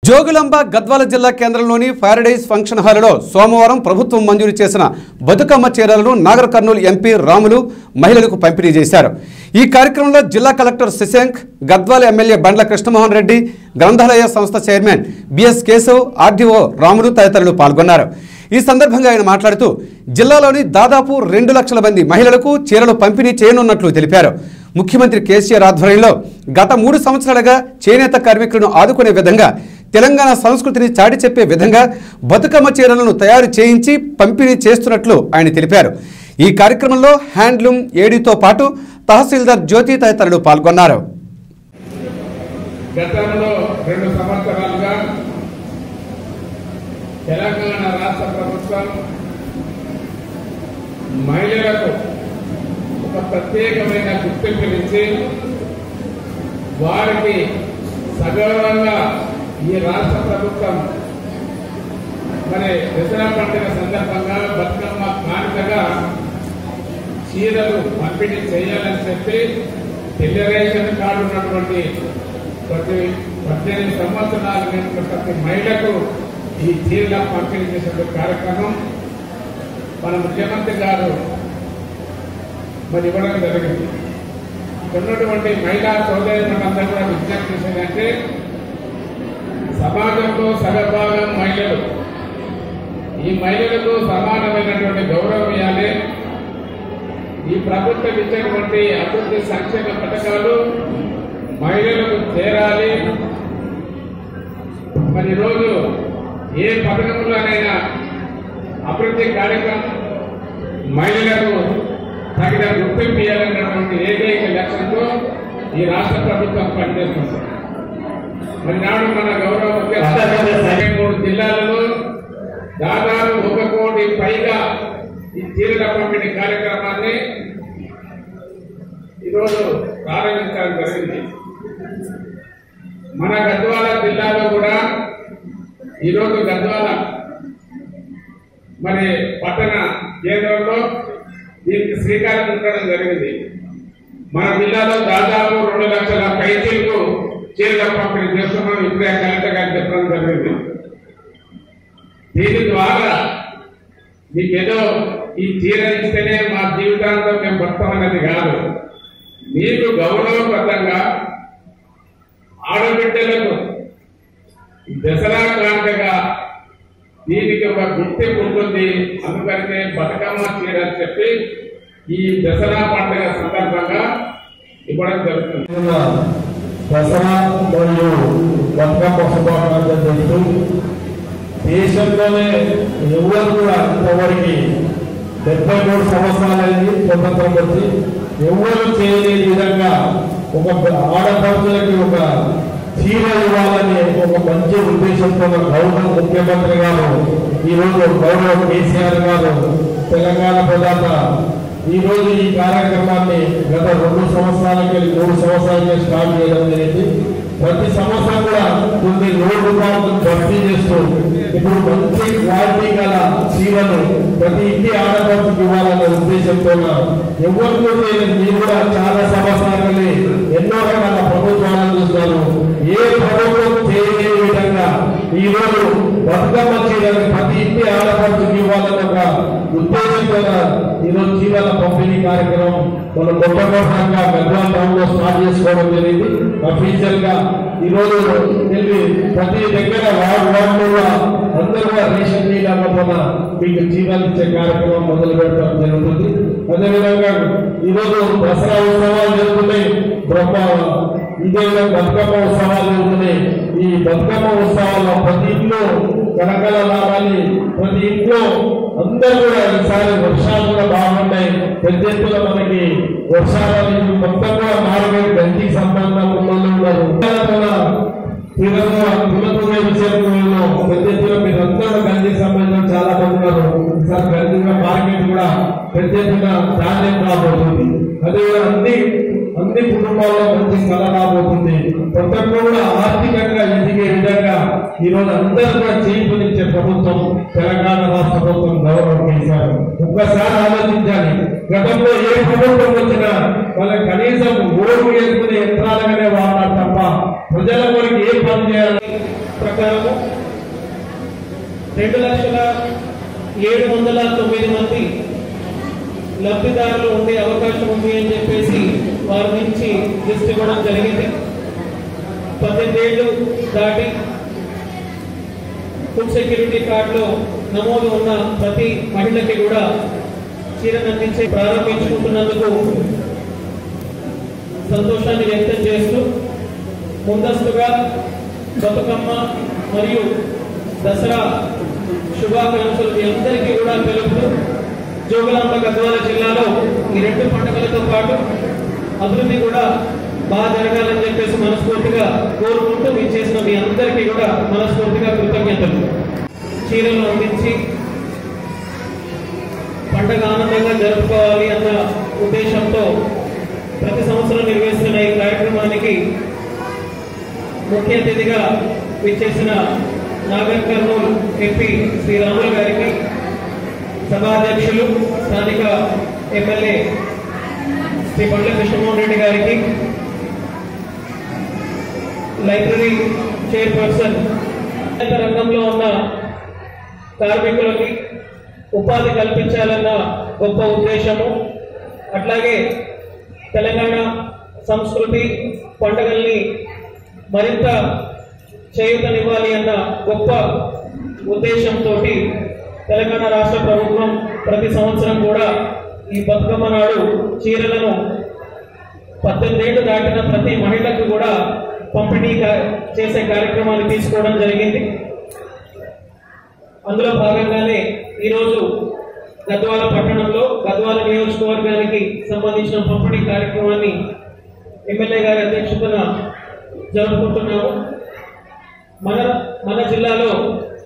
జోగులాంబ గద్వాల జిల్లా కేంద్రంలోని paradise function హాలులో సోమవారం ప్రభుత్వం మంజూరు చేసిన బతుకమ్మ చీరలను నాగర్ కర్నూలు ఎంపీ రాములు మహిళలకు పంపిణీ చేశారు ఈ కార్యక్రమంలో జిల్లా కలెక్టర్ శశాంక్ గద్వాల ఎమ్మెల్యే బండ్ల కృష్ణమోహన్ రెడ్డి గ్రంథాలయ సంస్థ chairman BS Keshav RDO Ramulu తదితరులు పాల్గొన్నారు ఈ సందర్భంగా ఆయన మాట్లాడుతూ జిల్లాలోని దాదాపు రెండు లక్షల మంది మహిళలకు చీరలు పంపిణీ చేయనున్నట్లు తెలిపారు ముఖ్యమంత్రి కేసీఆర్ ఆధ్వర్యంలో గత మూడు సంవత్సరాలుగా చేనేత కార్మికులను ఆదుకునే విధంగా తెలంగాణ సంస్కృతిని చాటి చెప్పే విధంగా బతుకమ్మ చీరలను తయారు చేయించి పంపిణీ చేస్తున్నట్లు ఆయన తెలిపారు ఈ కార్యక్రమంలో హ్యాండ్లూమ్ ఏడీతో పాటు తహసీల్దార్ జ్యోతి తదితరులు పాల్గొన్నారు గతంలో రెండు సంవత్సరాలుగా తెలంగాణ రాష్ట్ర ప్రభుత్వం మహిళలకు ఒక ప్రత్యేకమైన గుర్తింపునిచ్చి వారికి సగౌరవంగా ఈ రాష్ట్ర ప్రభుత్వం మరి దసరా పండుగ సందర్భంగా బతుకమ్మ కానుకగా చీరలు పంపిణీ చేయాలని చెప్పి తెల్ల రేషన్ కార్డు ఉన్నటువంటి ప్రతి పద్దెనిమిది సంవత్సరాలు నిండిన ప్రతి మహిళకు ఈ చీరల పంపిణీ చేసే కార్యక్రమం మన ముఖ్యమంత్రి గారు మరి ఇవ్వడం జరిగింది ఉన్నటువంటి మహిళా సోదరులందరూ కూడా విజ్ఞప్తి చేసేదంటే సమాజంలో సగభాగం మహిళలు ఈ మహిళలకు సమానమైనటువంటి గౌరవం ఇవ్వాలి ఈ ప్రభుత్వం ఇచ్చినటువంటి అభివృద్ధి సంక్షేమ పథకాలు మహిళలకు చేరాలి మరి రోజు ఏ పథకంలోనైనా అభివృద్ధి కార్యక్రమం మహిళలకు తగిన గుర్తింపు ఇవ్వాలన్నటువంటి ఏకైక లక్ష్యంతో ఈ రాష్ట్ర ప్రభుత్వం పనిచేస్తుంది మరి నాడు మన గౌరవ ముఖ్యమంత్రి మూడు జిల్లాలలో దాదాపు ఒక కోటి పైగా ఈ చీరల పంపిణీ కార్యక్రమాన్ని ఈరోజు ప్రారంభించడం జరిగింది మన గద్వాల జిల్లాలో కూడా ఈరోజు గద్వాల మరి పట్టణ కేంద్రంలో దీనికి శ్రీకారం చుట్టడం జరిగింది మన జిల్లాలో దాదాపు రెండు లక్షల పైచీలకు చీరల పంపిణీ చేస్తున్నాం ఇప్పుడే కలెక్టర్ గారు చెప్పడం జరిగింది దీని ద్వారా మీకేదో ఈ చీర ఇస్తేనే మా జీవితాంతం మేము బతకమన్నది కాదు మీకు గౌరవబద్ధంగా ఆడబిడ్డలకు దసరా కానుకగా దీనికి ఒక గుర్తింపు ఉంటుంది అందుకనే బతుకమ్మ చీర అని చెప్పి ఈ దసరా పండుగ సందర్భంగా ఇవ్వడం జరుగుతుంది దసరా మరియు బతుకమ్మ శుభాకాంక్షలు చేస్తూ దేశంలోనే ఎవరు కూడా ఇంతవరకు డెబ్బై మూడు సంవత్సరాలైంది స్వతంత్రం వచ్చి ఎవరు చేయలేని విధంగా ఒక ఆడపడుచులకి ఒక చీర ఇవ్వాలని ఒక మంచి ఉద్దేశంతో మన గౌరవ ముఖ్యమంత్రి గారు ఈరోజు గౌరవ కేసీఆర్ గారు తెలంగాణ ప్రదాత ఈ రోజు ఈ కార్యక్రమాన్ని గత రెండు సంవత్సరాలకి మూడు సంవత్సరాలకి స్టార్ట్ చేయడం జరిగింది ప్రతి సంవత్సరం కూడా కొన్ని నూరు రూపాయలు భర్తీ చేస్తూ ఇప్పుడు మంచి క్వాలిటీ గల చీరలు ప్రతి ఇంటి ఆడపడుచుకి ఇవ్వాలనే ఉద్దేశంతో ఎవరితో చేయలేదు మీరు కూడా చాలా సంవత్సరాలని ఎన్నో రకాల ప్రభుత్వాలను చూస్తారు ఏ ప్రభుత్వం చేయలేని విధంగా ఈ రోజు బతుకమ్మ చీరలు ప్రతి ఇంటి ఆడపడుచుకి ఇవ్వాలన్న ఒక ఉద్దేశంతో ఈరోజు చీరల పంపిణీ కార్యక్రమం మనం మొట్టమొదటిగా గద్వాల టౌన్ లో స్టార్ట్ చేసుకోవడం జరిగింది అఫీషియల్ గా ఈ రోజు వెళ్ళి ప్రతి దగ్గర వార్డు వార్డు కూడా అందరూ కూడా రేషన్ నీళ్ళ మీకు చీరలు ఇచ్చే కార్యక్రమం మొదలు పెట్టడం జరుగుతుంది అదేవిధంగా ఈ రోజు దసరా ఉత్సవాలు జరుగుతున్నాయి బ్రహ్మ ఇదే విధంగా బతుకమ్మ ఉత్సవాలు జరుగుతున్నాయి ఈ బతుకమ్మ ఉత్సవాల్లో ప్రతి ఇంట్లో కనకల లాగాలి ప్రతి ఇంట్లో అందరూ కూడా ఈసారి వర్షాలు కూడా బాగుంటాయి పెద్ద ఎత్తున మనకి వర్షాలు మొత్తం కూడా మారుగడి గంటికి సంబంధం ఉన్నోళ్ళు ఉన్నారు తిరుమల తిరుమల విషయంలో పెద్ద ఎత్తున మీరు అందరూ గంటికి సంబంధించిన చాలా మంది ఉన్నారు ఈసారి గంటిగా మార్కెట్ కూడా పెద్ద ఎత్తున ధాన్యం రాబోతుంది అదే అన్ని అన్ని కుటుంబాల్లో మంచి కళ రాబోతుంది ప్రతి ఒక్కరు కూడా ఆర్థికంగా ఎదిగే విధంగా ఈ రోజు అందరూ కూడా చేయించే ప్రభుత్వం తెలంగాణ రాష్ట్ర ప్రభుత్వం గౌరవం చేశారు ఒక్కసారి ఆలోచించాలి గతంలో ఏ ప్రభుత్వం వచ్చినా వాళ్ళకి కనీసం ఓటు వేసుకునే యంత్రాలుగానే వాడాలి తప్ప ప్రజల కొరకు ఏ పని చేయాలి ప్రకారము రెండు లక్షల ఏడు వందల తొమ్మిది మంది లబ్ధిదారులు ఉండే అవకాశం ఉంది అని చెప్పేసి వారి నుంచి లిస్ట్ ఇవ్వడం జరిగింది పద్దెనిమిది ఏళ్ళు దాటి ఫుడ్ సెక్యూరిటీ కార్డులో నమోదు ఉన్న ప్రతి మహిళకి కూడా చీరను అందించి ప్రారంభించుకుంటున్నందుకు సంతోషాన్ని వ్యక్తం చేస్తూ ముందస్తుగా బతుకమ్మ మరియు దసరా శుభాకాంక్షలు మీ అందరికీ కూడా తెలుపుతూ జోగులాంబ గద్వాల జిల్లాలో ఈ రెండు పండుగలతో పాటు అభివృద్ధి కూడా బాగా జరగాలని చెప్పేసి మనస్ఫూర్తిగా కోరుకుంటూ మీరు చేసిన మీ అందరికీ కూడా మనస్ఫూర్తిగా కృతజ్ఞతలు చీరలు అందించి పండగ ఆనందంగా జరుపుకోవాలి అన్న ఉద్దేశంతో ప్రతి సంవత్సరం నిర్వహిస్తున్న ఈ కార్యక్రమానికి ముఖ్య అతిథిగా విచ్చేసిన నాగర్ కర్నూలు ఎంపీ శ్రీ రాములు గారికి సభాధ్యక్షులు స్థానిక ఎమ్మెల్యే శ్రీ బండ్ల కృష్ణమోహన్ రెడ్డి గారికి లైబ్రరీ చైర్పర్సన్ రంగంలో ఉన్న కార్మికులకి ఉపాధి కల్పించాలన్న గొప్ప ఉద్దేశము అట్లాగే తెలంగాణ సంస్కృతి పండుగల్ని మరింత చేయూతనివ్వాలి అన్న గొప్ప ఉద్దేశంతో తెలంగాణ రాష్ట్ర ప్రభుత్వం ప్రతి సంవత్సరం కూడా ఈ బతుకమ్మ నాడు చీరలను పద్దెనిమిది ఏళ్ళు దాటిన ప్రతి మహిళకు కూడా పంపిణీ కా- చేసే కార్యక్రమాన్ని తీసుకోవడం జరిగింది అందులో భాగంగానే ఈరోజు గద్వాల పట్టణంలో గద్వాల నియోజకవర్గానికి సంబంధించిన పంపిణీ కార్యక్రమాన్ని ఎమ్మెల్యే గారి అధ్యక్షతన జరుపుకుంటున్నాము మన మన జిల్లాలో